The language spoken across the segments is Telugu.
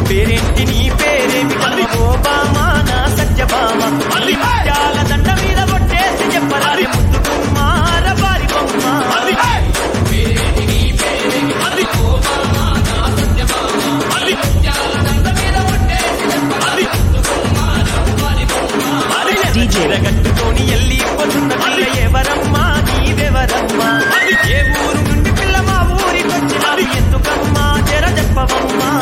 పేరేంటి నీ పేరేమి ఓబామా నా సత్యభామ అది ముత్యాల దండ మీద కొట్టేసి చెప్పరాలి ముద్దు కుమార బారి బొమ్మ DJ. కట్టుకొని ఎల్లి పొద్దున్న పిల్ల ఎవరమ్మా నీవెవరమ్మా ఏ ఊరు నుండి పిల్ల మా ఊరికొచ్చినది ఎందుకమ్మా జర చెప్పవమ్మా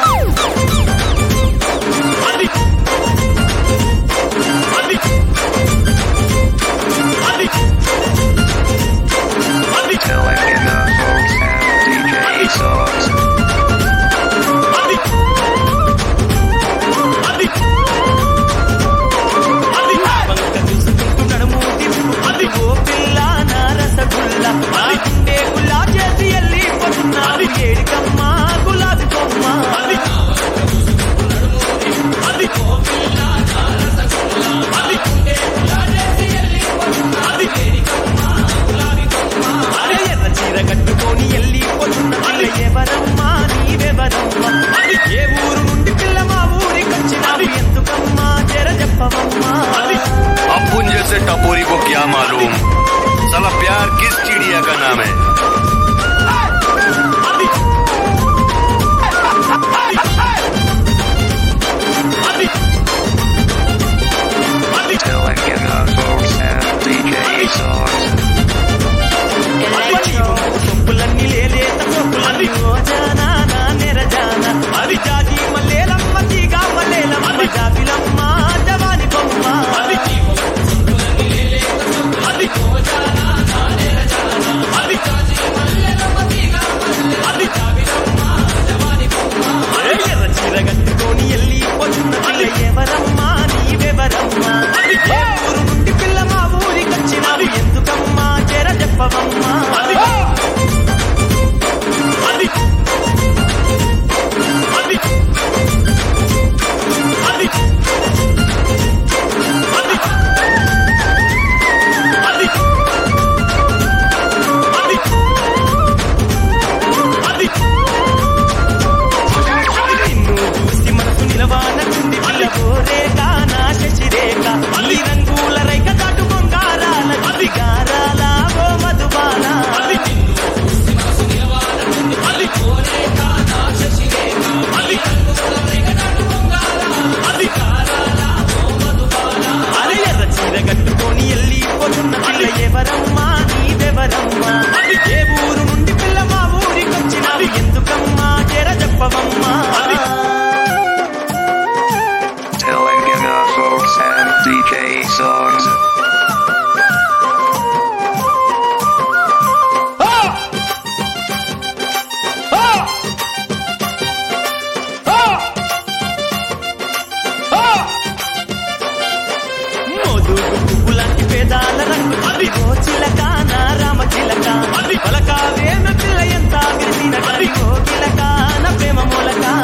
Telecana Folks and DJ Songs. వంక చూసుకుంటూ నడుము తిప్పు అది ఓ పిల్ల నా రసగుల్ల అది గుండె గుల్లా చేసి ఎల్లి పొద్దున్నారు ఏడికమ్మా గులాబీ కొమ్మ అరే ఎర్ర చీర కట్టుకొని ఎల్లి పొద్దున్న పిల్ల ఎవరమ్మా నీవెవరమ్మా ఏ ఊరు నుండి పిల్ల మా ఊరికొచ్చినావు ఎందుకమ్మా జర చెప్పవమ్మా अपुन जैसे टपोरी को क्या मालूम साला प्यार किस चिड़िया का नाम है Telecana Folks and DJ Songs. Electro. సొప్పులన్నీ లేలేత సొప్పులన్నీ రోజానా నా నెరజాన అది జాజి మల్లేలమ్మ తీగా మల్లేలమ్మ జాబిలమ్మ జవాని బొమ్మ ఎర్ర చీర కట్టుకొని ఎల్లి పొద్దున్న పిల్ల ఎవరమ్మా నీవెవరమ్మా ఏ ఊరు నుండి పిల్ల మా ఊరికొచ్చినావు ఎందుకమ్మా జర చెప్పవమ్మా నిన్ను చూసి మనసు నిలవానకుంది పిల్లగోరేక నా శశిరేఖ ఈ రంగుల రైక దాటు బొంగారాల గారాల ఓ మధుబాల అరే ఎర్ర చీర కట్టుకొని ఎల్లి పొద్దున్న పిల్ల ఎవరమ్మా నీవెవరమ్మా ఏ ఊరు నుండి పిల్ల మా ఊరికొచ్చినావు ఎందుకమ్మా జర చెప్పవమ్మా Telecana Folks and DJ Songs. మోదు పువ్వులాంటి పేదాల రంగు అది ఓ చిలక నా రామ చిలక అది పలక వేమ పిల్ల ఎంత విరిసిన అది ఓ కిలక నా ప్రేమ మూలక